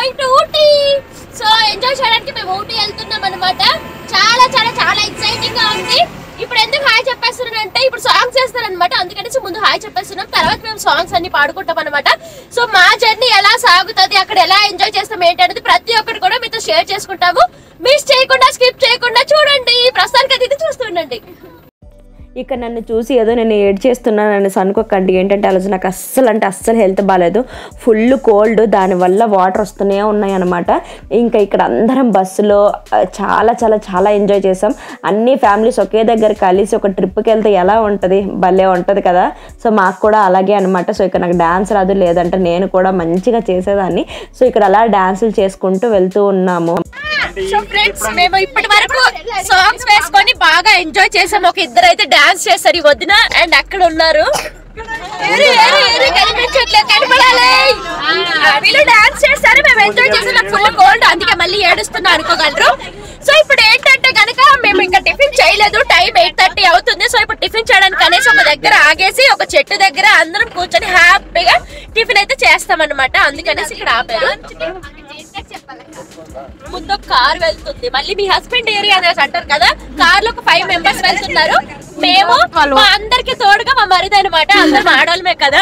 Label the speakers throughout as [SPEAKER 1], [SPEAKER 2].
[SPEAKER 1] Going to Ooty so enjoy చేయడానికి మేము ఊటీ వెళ్తున్నాం అనమాట చాలా చాలా చాలా ఎక్సైటింగ్ గా ఉంది ఇప్పుడు ఎందుకు హాయ్ చెప్పేస్తున్నాను అంటే ఇప్పుడు సాంగ్స్ వేస్తారు అనమాట అందుకని ముందు హాయ్ చెప్పేస్తున్నాం తర్వాత మేము సాంగ్స్ అన్ని పాడుకుంటాం అనమాట సో మా జర్నీ ఎలా సాగుతుంది అక్కడ ఎలా ఎంజాయ్ చేస్తాం ఏంటి అనేది ప్రతి ఒక్కటి కూడా మీతో షేర్ చేసుకుంటాము మిస్ చేయకుండా స్కిప్ చేయకుండా చూడండి ప్రస్తుతానికి అది ఇది చూస్తుండండి
[SPEAKER 2] ఇక నన్ను చూసి ఏదో నేను ఏడ్ చేస్తున్నాను అనేసి అనుకోకండి ఏంటంటే అలా నాకు అస్సలు అంటే అస్సలు హెల్త్ బాగాలేదు ఫుల్ కోల్డ్ దానివల్ల వాటర్ వస్తూనే ఉన్నాయి అనమాట ఇంకా ఇక్కడ అందరం బస్సులో ఆ, చాలా చాలా చాలా ఎంజాయ్ చేసాం అన్ని ఫ్యామిలీస్ ఒకే దగ్గర కలిసి ఒక ట్రిప్కి వెళ్తే ఎలా ఉంటుంది భలే ఉంటుంది కదా సో మాకు కూడా అలాగే అనమాట సో ఇక్కడ నాకు డ్యాన్స్ రాదు లేదంటే నేను కూడా మంచిగా చేసేదాన్ని సో ఇక్కడ అలా డ్యాన్సులు చేసుకుంటూ వెళ్తూ ఉన్నాము
[SPEAKER 1] సో ఫ్రెండ్స్ మేము ఇప్పటి వరకు సాంగ్స్ వేసుకొని బాగా ఎంజాయ్ చేసాం ఒక ఇద్దరు అయితే డాన్స్ చేస్తారు ఈ వదిన అండ్ అక్కడ ఉన్నారు ఏరి, ఏరి, ఏరి, కనిపించట్లేదు కనపడాలి ఆ, వీళ్ళు డాన్స్ చేస్తారు మేము ఎంజాయ్ చేసి నాకు ఫుల్ కోల్డ్ అందుకే మళ్ళీ ఏడుస్తున్నా అనుకోగలరు సో ఇప్పుడు ఏంటంటే కనుక మేము ఇంకా టిఫిన్ చేయలేదు టైం ఎయిట్ థర్టీ అవుతుంది సో ఇప్పుడు టిఫిన్ చేయడానికి కనీసం ఒక దగ్గర ఆగేసి ఒక చెట్టు దగ్గర అందరం కూర్చొని హ్యాపీగా టిఫిన్ అయితే చేస్తాం అనమాట అందుకనేసి ఇక్కడ ఆపారు ముందు ఒక కార్ వెళ్తుంది మళ్ళీ మీ హస్బెండ్ ఏరియా అనేసి అంటారు కదా కార్ లో ఒక ఫైవ్ మెంబర్స్ వెళ్తున్నారు మేము మా అందరికి తోడుగా మా మరిది అనమాట అందరం ఆడవాళ్ళమే కదా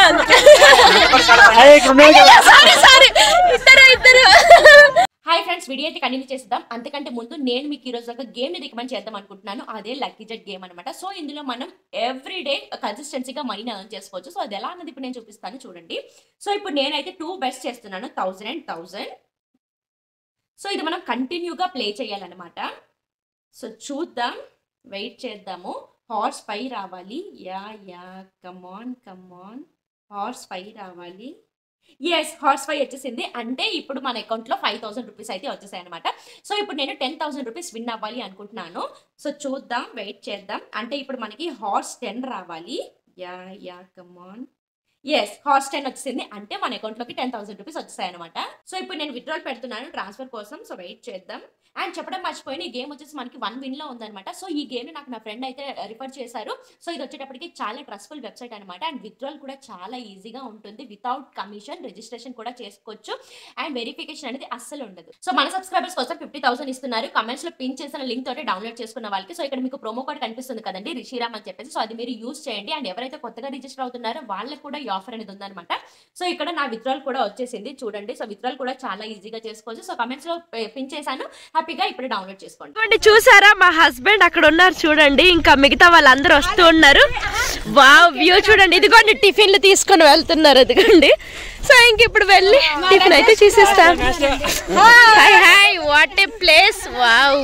[SPEAKER 1] సారీ సారీ ఇద్దరు ఇద్దరు హాయ్ ఫ్రెండ్స్ వీడియో అయితే కంటిన్యూ చేద్దాం అంతకంటే ముందు నేను మీకు ఈ రోజు ఒక గేమ్ ని రికమెండ్ చేద్దాం అనుకుంటున్నాను అదే లక్కీ జెట్ గేమ్ అనమాట సో ఇందులో మనం ఎవ్రీ డే కన్సిస్టెన్సీగా మనీని ఎర్న్ చేసుకోవచ్చు సో అది ఎలా అన్నది ఇప్పుడు నేను చూపిస్తాను చూడండి సో ఇప్పుడు నేనైతే టూ బెస్ట్ చేస్తున్నాను థౌసండ్ అండ్ థౌసండ్ సో ఇది మనం కంటిన్యూగా ప్లే చేయాలన్నమాట సో చూద్దాం వెయిట్ చేద్దాము హార్స్ పై రావాలి yeah yeah come on come on horse పై రావాలి ఎస్ హార్స్ పై వచ్చేసింది అంటే ఇప్పుడు మన అకౌంట్లో ఫైవ్ థౌసండ్ రూపీస్ అయితే వచ్చేసాయి అనమాట సో ఇప్పుడు నేను టెన్ థౌసండ్ రూపీస్ విన్ అవ్వాలి అనుకుంటున్నాను సో చూద్దాం వెయిట్ చేద్దాం అంటే ఇప్పుడు మనకి హార్స్ టెన్ రావాలి yeah yeah come on yes horse ten వచ్చింది అంటే మన అకౌంట్లోకి టెన్ థౌసండ్ రూపీస్ వచ్చాయి అనమాట సో ఇప్పుడు నేను విత్డ్రాల్ పెడుతున్నాను ట్రాన్స్ఫర్ కోసం సో వెయిట్ చేద్దాం అండ్ చెప్పడం మర్చిపోయిన ఈ గేమ్ వచ్చేసి మనకి వన్ విన్ లో ఉందన్నమాట సో ఈ గేమ్ నాకు నా ఫ్రెండ్ అయితే రిఫర్ చేశారు సో ఇది వచ్చేటప్పటికి చాలా ట్రస్ట్ఫుల్ వెబ్సైట్ అనమాట అండ్ విత్డ్రాల్ కూడా చాలా ఈజీగా ఉంటుంది వితౌట్ కమిషన్ రిజిస్ట్రేషన్ కూడా చేసుకోవచ్చు అండ్ వెరిఫికేషన్ అనేది అస్సలు ఉండదు సో మన సబ్స్క్రైబర్స్ కోసం ఫిఫ్టీ థౌసండ్ ఇస్తున్నారు కమెంట్స్ లో పిన్ చేసిన లింక్ తోటి డౌన్లోడ్ చేసుకున్న వాళ్ళకి సో ఇక్కడ మీకు ప్రోమో కోడ్ కనిపిస్తుంది కదండి రిషిరామ్ అని చెప్పేసి సో అది మీరు యూస్ చేయండి అండ్ ఎవరైతే కొత్తగా రిజిస్టర్ అవుతున్నారో వాళ్ళకి కూడా ఈ ఆఫర్ అనేది ఉందన్నమాట సో ఇక్కడ నా విత్డ్రాల్ కూడా వచ్చేసింది చూడండి సో విత్డ్రాల్ కూడా చాలా ఈజీగా చేసుకోవచ్చు సో కమెంట్స్ లో పిన్ చేశాను హ్యాపీగా ఇప్పుడు డౌన్లోడ్ చేసుకోండి
[SPEAKER 3] ఇదిగోండి చూసారా మా హస్బెండ్ అక్కడ ఉన్నారు చూడండి ఇంకా మిగతా వాళ్ళందరూ వస్తూ ఉన్నారు వావ్ వ్యూ చూడండి ఇదిగోండి టిఫిన్లు తీసుకొని వెళ్తున్నారు ఇదిగోండి సో ఇంక ఇప్పుడు వెళ్ళి టిఫిన్ అయితే చూసిస్తాం hi hi what a place wow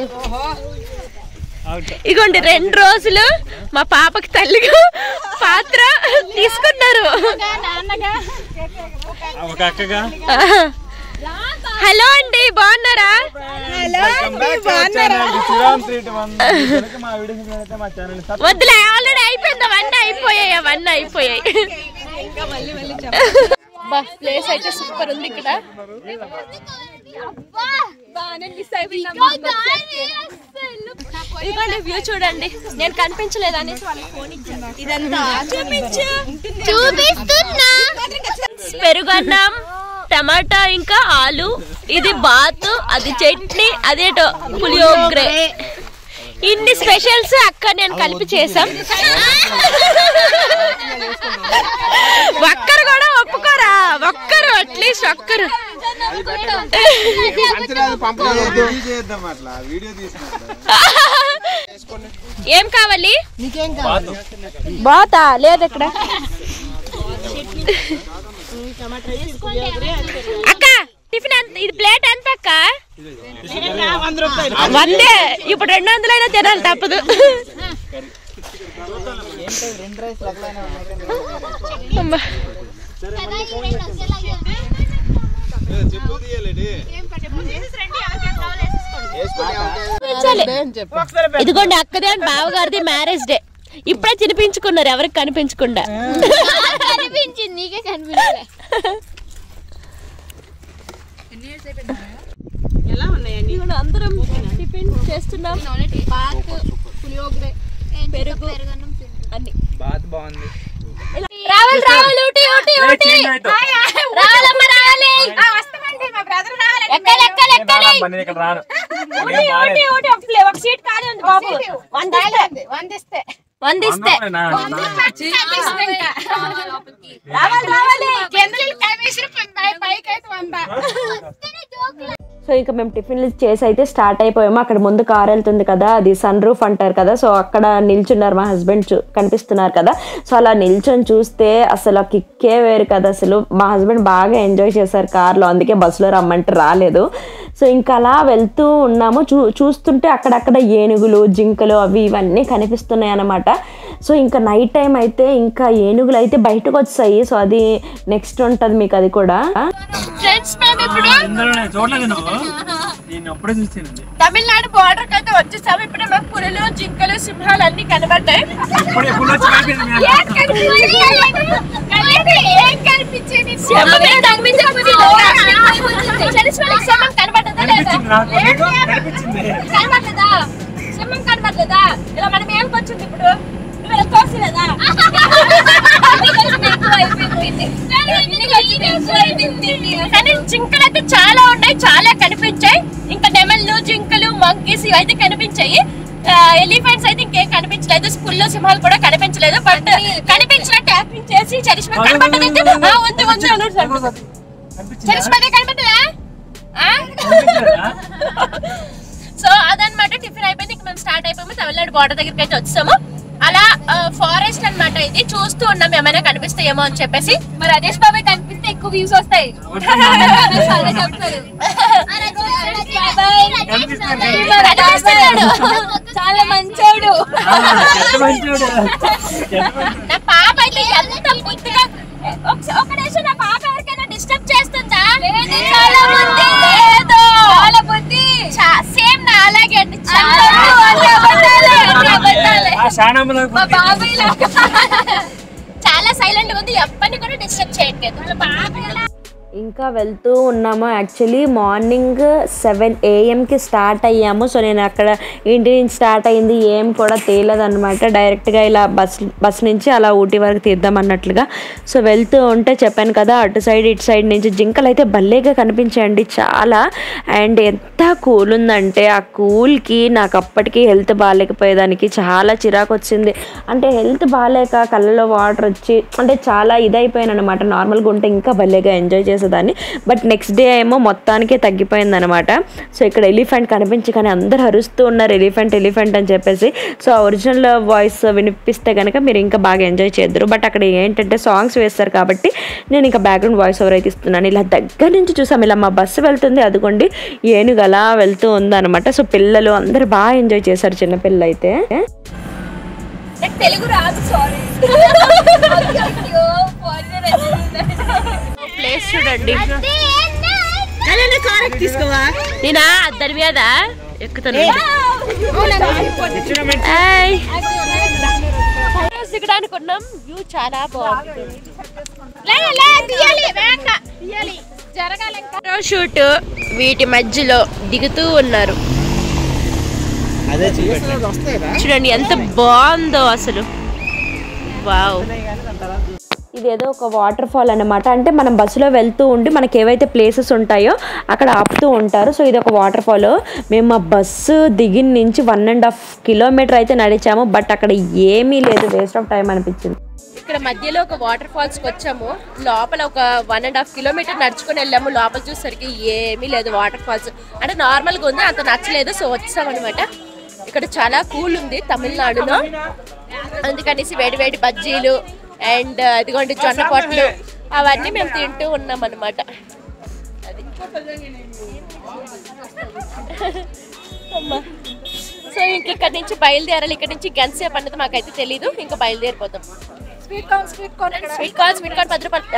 [SPEAKER 3] ఇగోండి రెండు రోజులు మా పాపకి తల్లిగా పాత్ర తీసుకున్నారు
[SPEAKER 4] ఒక అక్కగా
[SPEAKER 3] హలో అండి బాగున్నారా
[SPEAKER 4] మా వీడియోస్ అయితే మా ఛానల్
[SPEAKER 3] వద్దులే ఆల్రెడీ అయిపోయింది అవన్నీ అయిపోయాయి అవన్నీ అయిపోయాయి ప్లేస్ అయితే సూపర్ ఉంది ఇక్కడ ఇదిగోండి వ్యూ చూడండి నేను కనిపించలేదు అనేసి వాళ్ళకి ఫోన్ ఇచ్చాను ఇదంతా చూపించు
[SPEAKER 1] చూపిస్తున్నా
[SPEAKER 3] పెరుగన్నం టమాటా ఇంకా ఆలు ఇది బాత్ అది చట్నీ అదేటో పులియోగ్రే ఇన్ని స్పెషల్స్ అక్క నేను కలిపి చేసాం ఒక్కరు కూడా ఒప్పుకోరా ఒక్కరు అట్లీస్ట్ ఒక్కరు
[SPEAKER 4] చేద్దాం అట్లా వీడియో తీసుకుంటాం
[SPEAKER 3] ఏం కావాలి బాతా లేదు ఇక్కడ అక్క టిఫిన్ ఎంత ఇది ప్లేట్ ఎంత అక్క వందే ఇప్పుడు రెండు వందలైనా తినాలి తప్పదు అమ్మా.
[SPEAKER 4] చెప్పు తీయాలండి
[SPEAKER 3] చాలే. ఇదిగోండి అక్కదే అండ్ బావగారిది మ్యారేజ్ డే ఇప్పుడే తినిపించుకున్నారు ఎవరికి కనిపించకుండా
[SPEAKER 1] కనిపించింది నీకే కనిపించలే
[SPEAKER 3] ఇదిగోండి అందరం టిఫిన్ చేస్తున్నాం పెరుగు అన్ని
[SPEAKER 4] బాత్ బాగుంది
[SPEAKER 1] రావాలి రావాలి ఊటీ ఊటీ ఊటీ రావాలమ్మ రావాలి
[SPEAKER 5] వస్తామండి మా బ్రదర్ రావాలి
[SPEAKER 1] ఎక్కాలి ఎక్కాలి ఎక్కాలి
[SPEAKER 4] నేను ఇక్కడ రాను
[SPEAKER 3] ఊటి, ఊటి, ఊటి, ఒక ప్లే- ఒక సీట్ ఖాళీ ఉంది బాబు వందిస్తే
[SPEAKER 1] వందిస్తే
[SPEAKER 3] వందిస్తే
[SPEAKER 4] నా-
[SPEAKER 3] రావాలి రావాలి
[SPEAKER 2] సో ఇంకా మేము టిఫిన్లు చేసి అయితే స్టార్ట్ అయిపోయాము అక్కడ ముందు కార్ వెళ్తుంది కదా అది సన్ రూఫ్ అంటారు కదా సో అక్కడ నిల్చున్నారు మా హస్బెండ్ చూ కనిపిస్తున్నారు కదా సో అలా నిల్చొని చూస్తే అసలు ఆ కిక్కే వేరు కదా అసలు మా హస్బెండ్ బాగా ఎంజాయ్ చేశారు కార్లో అందుకే బస్సులో రమ్మంటే రాలేదు సో ఇంకా అలా వెళ్తూ ఉన్నాము చూ చూస్తుంటే అక్కడక్కడ ఏనుగులు జింకలు అవి ఇవన్నీ కనిపిస్తున్నాయి అన్నమాట సో ఇంకా నైట్ టైం అయితే ఇంకా ఏనుగులు అయితే బయటకు వచ్చాయి సో అది నెక్స్ట్ ఉంటుంది మీకు అది కూడా
[SPEAKER 3] ఫ్రెండ్స్ మేము ఇప్పుడు
[SPEAKER 4] ఇందులో నేను చూడలేదు నువ్వు నేను అప్పుడే చూసానండి
[SPEAKER 3] తమిళనాడు బార్డర్ కి అయితే వచ్చేసాము ఇప్పుడు మాకు పులులు జింకలు సింహాలు అన్ని కనబడ్డాయి
[SPEAKER 4] ఇప్పుడు ఎప్పుడు వచ్చి అయిపోయింది మీ
[SPEAKER 3] సింహమే కనిపించకపోతే చలిసిపోయిన సింహం కనబడ్డదా లేదా
[SPEAKER 4] కనిపించింది నాకు నీకు కనిపించింది
[SPEAKER 3] కనబడ్డదా సింహం కనబడ్డదా ఇలా మనం ఏం వచ్చింది ఇప్పుడు నువ్వు ఇలా తోసలేదా కానీ జింకలు అయితే చాలా ఉన్నాయి చాలా కనిపించాయి ఇంకా నెమళ్ళు జింకలు మంకీస్ ఇవైతే కనిపించాయి ఎలిఫెంట్స్ అయితే ఇంకేం కనిపించలేదు స్కూల్లో సింహాలు కూడా కనిపించలేదు బట్ కనిపించినట్టు యాక్టింగ్ చేసి చరిష్మా కనబడ్డదైతే ఆ, ఉంది ఉంది అన్నారు సార్
[SPEAKER 4] కనిపించిందా?
[SPEAKER 3] చరిష్మా కనబడ్డదా ఆ?
[SPEAKER 4] కనిపించలేదా?
[SPEAKER 3] సో అదనమాట టిఫిన్ అయిపోయింది ఇంక మేము స్టార్ట్ అయిపోయాము తమిళనాడు బార్డర్ దగ్గరికి అయితే వచ్చాము అలా ఫారెస్ట్ అన్నమాట ఇది చూస్తూ ఉన్నాం ఏమైనా కనిపిస్తాయేమో అని చెప్పేసి మరి రాజేష్ బాబాయ్ కనిపిస్తే ఎక్కువ వ్యూస్ వస్తాయి
[SPEAKER 4] కనిపిస్తుంది.
[SPEAKER 3] కనిపిస్తున్నాడు. చాలా మంచోడు
[SPEAKER 4] ఆ, ఎంత మంచోడు. ఎంత మంచోడు.
[SPEAKER 3] నా పాప అయితే ఎంత ముద్దుగా ఒకస- ఒక నిమిషం నా పాప ఎవరికైనా డిస్టర్బ్ చేస్తుందా చాలా బుద్ధి లేదు చాలా బుద్ధి సేమ్ నా అలాగే అండి చాలా అన్ని అబద్ధాలే, అన్ని అబద్ధాలే.
[SPEAKER 4] ఆ శానమ్మలో
[SPEAKER 3] మా బాబాయ్ లాగా. చాలా సైలెంట్ ఉంది ఎప్పటిని కూడా డిస్టర్బ్ చేయట్లేదు వాళ్ళ బాబాయ్ అలా
[SPEAKER 2] ఇంకా వెళ్తూ ఉన్నాము యాక్చువల్లీ మార్నింగ్ సెవెన్ ఏఎంకి స్టార్ట్ అయ్యాము సో నేను అక్కడ ఇంటి నుంచి స్టార్ట్ అయింది ఏం కూడా తేలేదన్నమాట డైరెక్ట్గా ఇలా బస్ బస్ నుంచి అలా ఊటీ వరకు తీద్దాం అన్నట్లుగా సో వెళ్తూ ఉంటే చెప్పాను కదా అటు సైడ్ ఇటు సైడ్ నుంచి జింకలు అయితే భలేగా కనిపించాయండి చాలా అండ్ ఎంత కూల్ ఉందంటే ఆ కూల్కి నాకు అప్పటికి హెల్త్ బాగాలేకపోయేదానికి చాలా చిరాకు వచ్చింది అంటే హెల్త్ బాగాలేక కళ్ళలో వాటర్ వచ్చి అంటే చాలా ఇదైపోయాను అనమాట నార్మల్గా ఉంటే ఇంకా భలేగా ఎంజాయ్ చేసేదాన్ని బట్ నెక్స్ట్ డే ఏమో మొత్తానికే తగ్గిపోయింది అనమాట సో ఇక్కడ ఎలిఫెంట్ కనిపించి కానీ అందరు అరుస్తూ ఉన్నారు ఎలిఫెంట్ ఎలిఫెంట్ అని చెప్పేసి సో ఒరిజినల్ వాయిస్ వినిపిస్తే కనుక మీరు ఇంకా బాగా ఎంజాయ్ చేద్దరు బట్ అక్కడ ఏంటంటే సాంగ్స్ వేస్తారు కాబట్టి నేను ఇంకా బ్యాక్గ్రౌండ్ వాయిస్ ఓవర్ అయితే ఇస్తున్నాను ఇలా దగ్గర నుంచి చూసాం ఇలా మా బస్సు వెళ్తుంది అదిగోండి ఏనుగు అలా వెళ్తూ ఉందన్నమాట సో పిల్లలు అందరు బాగా ఎంజాయ్ చేశారు చిన్నపిల్లలు అయితే
[SPEAKER 3] నాకు తెలుగు రాదు సారీ ప్లేస్ చూడండి నేనా దాని మీద ఎక్కుతాను ఏయ్. దిగడానికి ఉన్నాం వ్యూ చాలా బాగుంది షూట్ వీటి మధ్యలో దిగుతూ ఉన్నారు చూడండి ఎంత బాగుందో అసలు వావ్
[SPEAKER 2] ఇదేదో ఒక వాటర్ ఫాల్ అనమాట అంటే మనం బస్సులో వెళ్తూ ఉండి మనకి ఏవైతే ప్లేసెస్ ఉంటాయో అక్కడ ఆపుతూ ఉంటారు సో ఇది ఒక వాటర్ ఫాల్ మేము మా బస్సు దిగిన నుంచి వన్ అండ్ హాఫ్ కిలోమీటర్ అయితే నడిచాము బట్ అక్కడ ఏమీ లేదు వేస్ట్ ఆఫ్ టైం అనిపించింది
[SPEAKER 3] ఇక్కడ మధ్యలో ఒక వాటర్ ఫాల్స్ కి వచ్చాము లోపల ఒక వన్ అండ్ హాఫ్ కిలోమీటర్ నడుచుకొని వెళ్ళాము లోపల చూసేసరికి ఏమీ లేదు వాటర్ ఫాల్స్ అంటే నార్మల్ గా ఉంది అంత నచ్చలేదు సో వచ్చాం అనమాట ఇక్కడ చాలా కూల్ ఉంది తమిళనాడులో అందుకనేసి వేడి వేడి బజ్జీలు అండ్ అదిగోండి జొన్న పొట్లు అవన్నీ మేము తింటూ ఉన్నాం అనమాట అది అమ్మా. సో ఇంక ఇక్కడ నుంచి బయలుదేరాలి ఇక్కడ నుంచి గన్సేపు అన్నది మాకైతే తెలీదు ఇంకా బయలుదేరిపోతాం sweet corn sweet corn sweet corn sweet corn పది రూపాయలు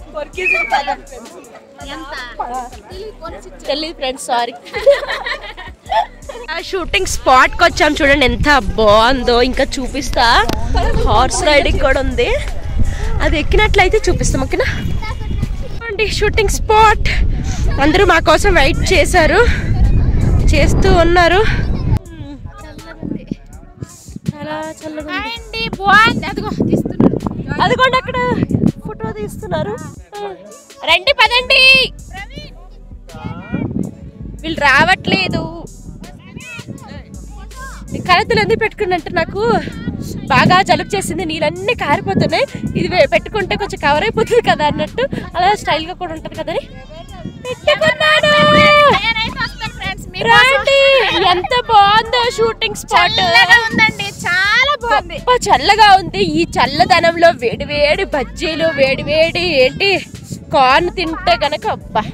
[SPEAKER 3] ఎంత తెలియదు ఫ్రెండ్స్ సారీ షూటింగ్ స్పాట్ కి వచ్చాం చూడండి ఎంత బాగుందో ఇంకా చూపిస్తా హార్స్ రైడింగ్ కూడా ఉంది అది ఎక్కినట్లయితే చూపిస్తాం ఓకేనా చూడండి షూటింగ్ స్పాట్ అందరూ మా కోసం వెయిట్ చేశారు చేస్తూ ఉన్నారు చాలా చల్లగా ఉంది. అదిగోండి అక్కడ ఫోటో తీస్తున్నారు రండి పదండి వీళ్ళు రావట్లేదు ఈ కలతలు ఎందుకు పెట్టుకున్నట్టు నాకు బాగా జలుబు చేసింది నీళ్ళన్నీ కారిపోతున్నాయి ఇది వే- పెట్టుకుంటే కొంచెం కవర్ అయిపోతుంది కదా అన్నట్టు అలా స్టైల్ గా కూడా ఉంటది కదని పెట్టుకున్నాను రండి. ఎంత బాగుందో షూటింగ్ స్పాట్
[SPEAKER 5] ఉందండి చాలా బాగుంది
[SPEAKER 3] గొప్ప చల్లగా ఉంది ఈ చల్లదనంలో వేడి వేడి బజ్జీలు వేడి వేడి ఏంటి కార్న్ తింటే గనక అబ్బా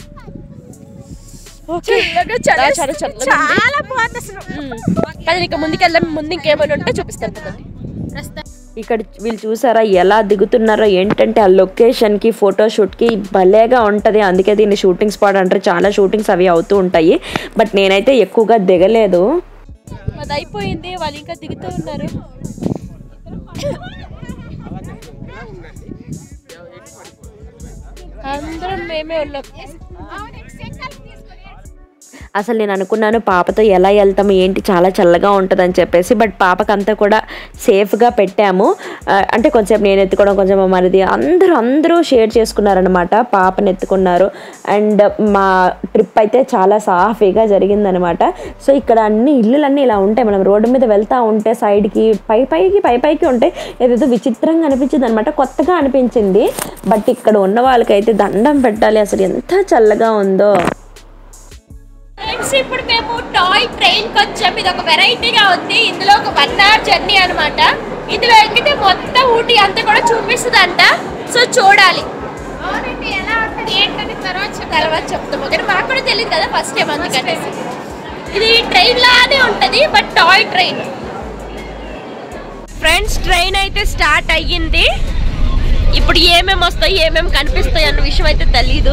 [SPEAKER 3] ఓకే చాలా చాలా చల్లగా ఉంది.
[SPEAKER 5] చాలా బాగుంది అసలు
[SPEAKER 3] కానీ ఇంకా ముందుకెళ్ళాం ముందు ఇంకేమైనా ఉంటే చూపిస్తాను కదండి
[SPEAKER 2] ఇక్కడ వీళ్ళు చూసారా ఎలా దిగుతున్నారో ఏంటంటే ఆ లొకేషన్కి ఫోటోషూట్కి భలేగా ఉంటుంది అందుకే దీన్ని షూటింగ్ స్పాట్ అంటారు చాలా షూటింగ్స్ అవి అవుతూ ఉంటాయి బట్ నేనైతే ఎక్కువగా దిగలేదు
[SPEAKER 3] అది అయిపోయింది వాళ్ళు ఇంకా దిగుతూ ఉన్నారు అందరం మేమే ఉన్నాం
[SPEAKER 2] అసలు నేను అనుకున్నాను పాపతో ఎలా వెళ్తాము ఏంటి చాలా చల్లగా ఉంటుందని చెప్పేసి బట్ పాపకంతా కూడా సేఫ్గా పెట్టాము ఆ, అంటే కొంచెం నేను ఎత్తుకోవడం కొంచెం మరిది అందరూ అందరూ షేర్ చేసుకున్నారనమాట పాపని ఎత్తుకున్నారు అండ్ మా ట్రిప్ అయితే చాలా సాఫీగా జరిగిందనమాట సో ఇక్కడ అన్ని ఇల్లులన్నీ ఇలా ఉంటాయి మనం రోడ్డు మీద వెళ్తూ ఉంటే సైడ్కి పై పైకి పై పైకి ఉంటాయి ఏదేదో విచిత్రంగా అనిపించింది అనమాట కొత్తగా అనిపించింది బట్ ఇక్కడ ఉన్న వాళ్ళకైతే దండం పెట్టాలి అసలు ఎంత చల్లగా ఉందో
[SPEAKER 3] ఫ్రెండ్స్ ఇప్పుడు మేము టాయ్ ట్రైన్ కి వచ్చాం ఇది ఒక వెరైటీగా ఉంది ఇందులో ఒక వన్ అవర్ జర్నీ అన్నమాట ఇందులో ఎక్కితే మొత్తం ఊటీ అంతా కూడా చూపిస్తుందంట సో చూడాలి
[SPEAKER 5] అవునండి ఎలా ఉంటుంది ఏంటని తర్వాత చెప్తాను.
[SPEAKER 3] తర్వాత చెప్తాము కానీ మాకు కూడా తెలియదు కదా ఫస్ట్ టైం అందుకని ఇది ట్రైన్ లానే ఉంటది but toy train friends train అయితే స్టార్ట్ అయ్యింది ఇప్పుడు ఏమేమి వస్తాయి ఏమేమి కనిపిస్తాయి అన్న విషయం అయితే తెలీదు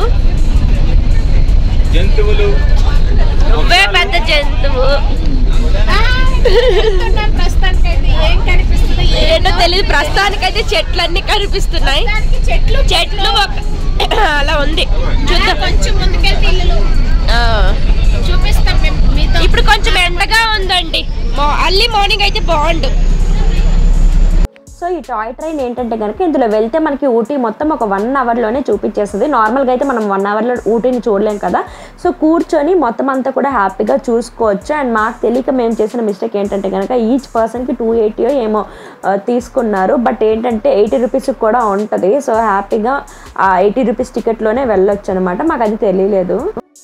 [SPEAKER 4] జంతువులు
[SPEAKER 3] నువ్వే పెద్ద జంతువు
[SPEAKER 5] ఆ, వెళ్తున్నాం ప్రస్తుతానికైతే ఏం కనిపిస్తుంది ఏం
[SPEAKER 3] ఏంటో తెలియదు ప్రస్తుతానికైతే చెట్లు అన్ని కనిపిస్తున్నాయి
[SPEAKER 5] దానికి చెట్లు
[SPEAKER 3] చెట్లు ఒక అలా ఉంది
[SPEAKER 5] అలా
[SPEAKER 3] చూద్దాం
[SPEAKER 5] కొంచెం ముందుకెళ్తే ఇల్లు
[SPEAKER 3] ఆ.
[SPEAKER 5] చూపిస్తాం మేము మీతో
[SPEAKER 3] ఇప్పుడు కొంచెం ఎండగా ఉందండి మా- అర్లీ మార్నింగ్ అయితే బాగుండు
[SPEAKER 2] సో ఈ టాయ్ ట్రైన్ ఏంటంటే కనుక ఇందులో వెళ్తే మనకి ఊటీ మొత్తం ఒక వన్ అవర్లోనే చూపించేస్తుంది నార్మల్గా అయితే మనం వన్ అవర్లో ఊటీని చూడలేం కదా సో కూర్చొని మొత్తం అంతా కూడా హ్యాపీగా చూసుకోవచ్చు అండ్ మాకు తెలియక మేము చేసిన మిస్టేక్ ఏంటంటే కనుక ఈచ్ పర్సన్కి టూ ఎయిటీయో ఏమో ఆ, తీసుకున్నారు బట్ ఏంటంటే ఎయిటీ రూపీస్ కూడా ఉంటుంది సో హ్యాపీగా ఆ ఎయిటీ రూపీస్ టికెట్లోనే వెళ్ళొచ్చు అనమాట మాకు అది తెలియలేదు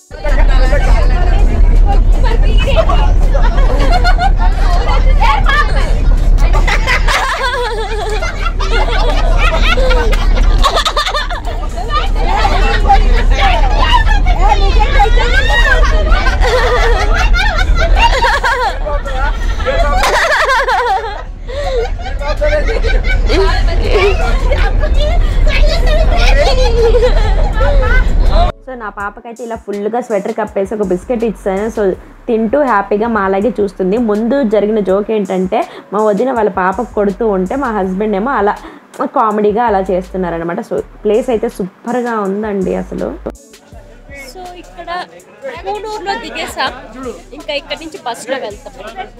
[SPEAKER 2] సో నా పాపకైతే ఇలా ఫుల్గా స్వెటర్ కప్పేసి ఒక బిస్కెట్ ఇచ్చాను సో తింటూ హ్యాపీగా మా అలాగే చూస్తుంది ముందు జరిగిన జోక్ ఏంటంటే మా వదిన వాళ్ళ పాపకు కొడుతూ ఉంటే మా హస్బెండ్ ఏమో అలా కామెడీగా అలా చేస్తున్నారనమాట సో ప్లేస్ అయితే సూపర్గా ఉందండి అసలు
[SPEAKER 3] సో ఇక్కడ కూనూరులో దిగేసాం ఇంకా ఇక్కడ నుంచి బస్సులో వెళ్తాం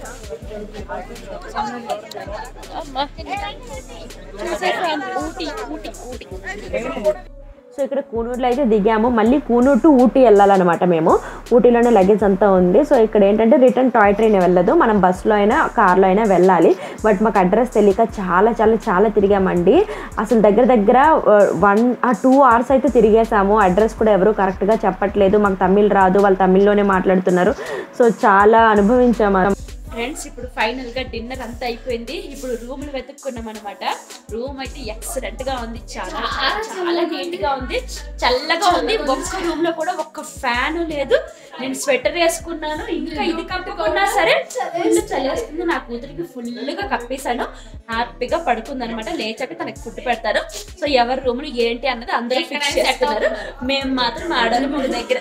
[SPEAKER 3] అమ్మా చూసేసాం ఊటీ ఊటీ ఊటీ
[SPEAKER 2] సో ఇక్కడ కూనూరులో అయితే దిగాము మళ్ళీ కూనూరు టు ఊటీ వెళ్ళాలన్నమాట మేము ఊటీలోనే లగేజ్ అంతా ఉంది సో ఇక్కడ ఏంటంటే రిటర్న్ టాయ్ ట్రైన్ వెళ్ళదు మనం బస్సులో అయినా కార్లో అయినా వెళ్ళాలి బట్ మాకు అడ్రస్ తెలియక చాలా చాలా చాలా తిరిగామండి అసలు దగ్గర దగ్గర వన్ ఆ టూ అవర్స్ అయితే తిరిగేసాము అడ్రస్ కూడా ఎవరు కరెక్ట్గా చెప్పట్లేదు మాకు తమిళ్ రాదు వాళ్ళు తమిళ్లోనే మాట్లాడుతున్నారు సో చాలా అనుభవించాము
[SPEAKER 1] ఫ్రెండ్స్ ఇప్పుడు ఫైనల్ గా డిన్నర్ అంతా అయిపోయింది ఇప్పుడు రూమ్ వెతుక్కున్నాం అనమాట రూమ్ అయితే ఎక్సలెంట్ గా ఉంది చాలా చాలా నీట్ గా ఉంది చల్లగా ఉంది ఒక్క రూమ్ లో కూడా ఒక్క ఫ్యాన్ లేదు నేను స్వెటర్ వేసుకున్నాను ఇంకా ఇది కప్పుకున్నా సరే ఫుల్ చల్లేస్తుంది నా కూతురికి ఫుల్ గా కప్పేశాను హ్యాపీగా పడుకుంది అనమాట లేచాక తనకి ఫుడ్ పెడతారు సో ఎవరి రూమ్ ఏంటి అన్నది అందరూ ఫిక్స్ చేస్తున్నారు మేము మాత్రం ఆడాలి ఒక దగ్గర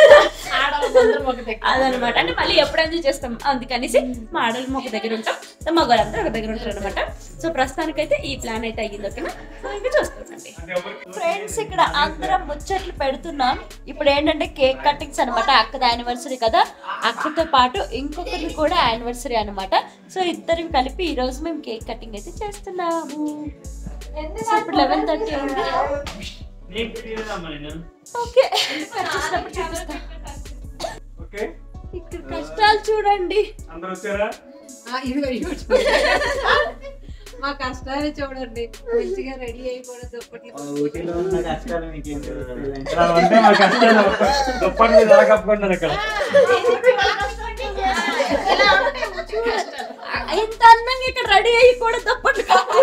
[SPEAKER 1] అదనమాట అంటే మళ్ళీ ఎప్పుడు ఎంజాయ్ చేస్తాం అందుకనేసి మా ఆడలు ఒక దగ్గర ఉంటాం సో మగవాళ్ళందరూ ఒక దగ్గర ఉంటారు అనమాట సో ప్రస్తుతానికైతే ఈ ప్లాన్ అయితే అయ్యింది ఓకేనా సో ఇంకా చూస్తుండండి ఫ్రెండ్స్ ఇక్కడ అందరం ముచ్చట్లు పెడుతున్నాం ఇప్పుడు ఏంటంటే కేక్ కటింగ్స్ అనమాట అక్కది యానివర్సరీ కదా అక్కతో పాటు ఇంకొకరి కూడా యానివర్సరీ అనమాట సో ఇద్దరం కలిపి ఈ రోజు మేము కేక్ కటింగ్ అయితే చేస్తున్నాము సో ఇప్పుడు లెవెన్ థర్టీ అయింది ఓకే కట్ చేసినప్పుడు చూపిస్తాం
[SPEAKER 3] చూడండి
[SPEAKER 4] అందరూ వచ్చారా
[SPEAKER 5] ఇదిగో ఇదిగో చూడండి. మా కష్టాలు చూడండి మంచిగా రెడీ అయిపోవడం దుప్పట్లు
[SPEAKER 4] ఊటీలో ఉన్న కష్టాలు మీకేం తెలుస్తాయి? ఇక్కడ ఉంటే మా కష్టాలు దుప్పటి మీద ఎలా కప్పుకుంటారు ఇక్కడ
[SPEAKER 5] ఇలా ఉంటాయి మంచి కష్టాలు
[SPEAKER 3] ఇంత అందంగా ఇక్కడ రెడీ అయ్యి కూడా తప్పట్టు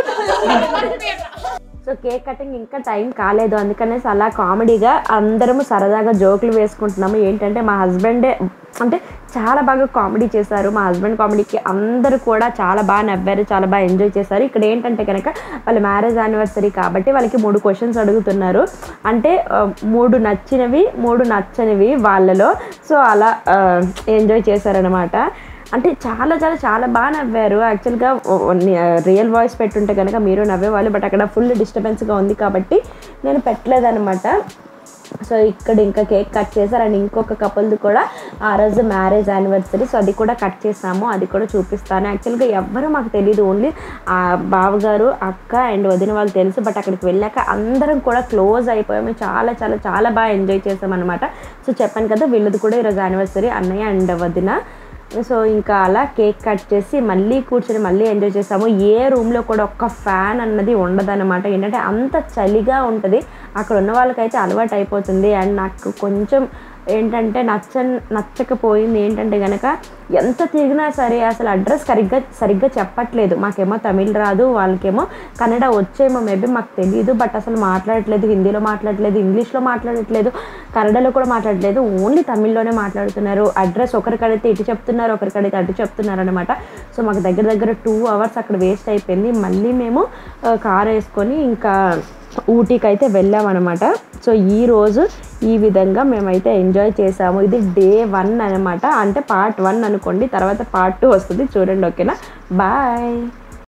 [SPEAKER 2] సో కేక్ కటింగ్ ఇంకా టైం కాలేదు అందుకనేసి అలా కామెడీగా అందరము సరదాగా జోకులు వేసుకుంటున్నాము ఏంటంటే మా హస్బెండే అంటే చాలా బాగా కామెడీ చేశారు మా హస్బెండ్ కామెడీకి అందరూ కూడా చాలా బాగా నవ్వారు చాలా బాగా ఎంజాయ్ చేశారు ఇక్కడ ఏంటంటే కనుక వాళ్ళ మ్యారేజ్ యానివర్సరీ కాబట్టి వాళ్ళకి మూడు క్వశ్చన్స్ అడుగుతున్నారు అంటే ఆ, మూడు నచ్చినవి మూడు నచ్చనివి వాళ్ళలో సో అలా ఎంజాయ్ చేశారనమాట అంటే చాలా చాలా చాలా బాగా నవ్వారు యాక్చువల్గా రియల్ వాయిస్ పెట్టుంటే కనుక మీరు నవ్వేవాళ్ళు బట్ అక్కడ ఫుల్ డిస్టర్బెన్స్గా ఉంది కాబట్టి నేను పెట్టలేదన్నమాట సో ఇక్కడ ఇంకా కేక్ కట్ చేశారు అండ్ ఇంకొక కపుల్ది కూడా ఆ రోజు మ్యారేజ్ యానివర్సరీ సో అది కూడా కట్ చేసాము అది కూడా చూపిస్తాను యాక్చువల్గా ఎవ్వరూ మాకు తెలియదు ఓన్లీ ఆ బావగారు అక్క అండ్ వదిన వాళ్ళు తెలుసు బట్ అక్కడికి వెళ్ళాక అందరం కూడా క్లోజ్ అయిపోయాము చాలా చాలా చాలా బాగా ఎంజాయ్ చేసాం అనమాట సో చెప్పాను కదా వీళ్ళది కూడా ఈరోజు యానివర్సరీ అన్నయ్య అండ్ వదిన సో ఇంకా అలా కేక్ కట్ చేసి మళ్ళీ కూర్చొని మళ్ళీ ఎంజాయ్ చేసాము ఏ రూమ్లో కూడా ఒక్క ఫ్యాన్ అన్నది ఉండదన్నమాట ఏంటంటే అంత చలిగా ఉంటుంది అక్కడ ఉన్న వాళ్ళకైతే అలవాటు అయిపోతుంది అండ్ నాకు కొంచెం ఏంటంటే నచ్చ నచ్చకపోయింది ఏంటంటే కనుక ఎంత తిరిగినా సరే అసలు అడ్రస్ సరిగ్గా సరిగ్గా చెప్పట్లేదు మాకేమో తమిళ్ రాదు వాళ్ళకేమో కన్నడ వచ్చేమో మేబీ మాకు తెలియదు బట్ అసలు మాట్లాడట్లేదు హిందీలో మాట్లాడట్లేదు ఇంగ్లీష్లో మాట్లాడట్లేదు కన్నడలో కూడా మాట్లాడట్లేదు ఓన్లీ తమిళ్లోనే మాట్లాడుతున్నారు అడ్రస్ ఒకరికడితే ఇటు చెప్తున్నారు ఒకరికడితే అటు చెప్తున్నారు అనమాట సో మాకు దగ్గర దగ్గర టూ అవర్స్ అక్కడ వేస్ట్ అయిపోయింది మళ్ళీ మేము కార్ వేసుకొని ఇంకా ఊటీకి అయితే వెళ్ళామన్నమాట సో ఈ రోజు ఈ విధంగా మేమైతే ఎంజాయ్ చేసాము ఇది డే వన్ అనమాట అంటే పార్ట్ వన్ అనుకోండి తర్వాత పార్ట్ టూ వస్తుంది చూడండి ఓకేనా బాయ్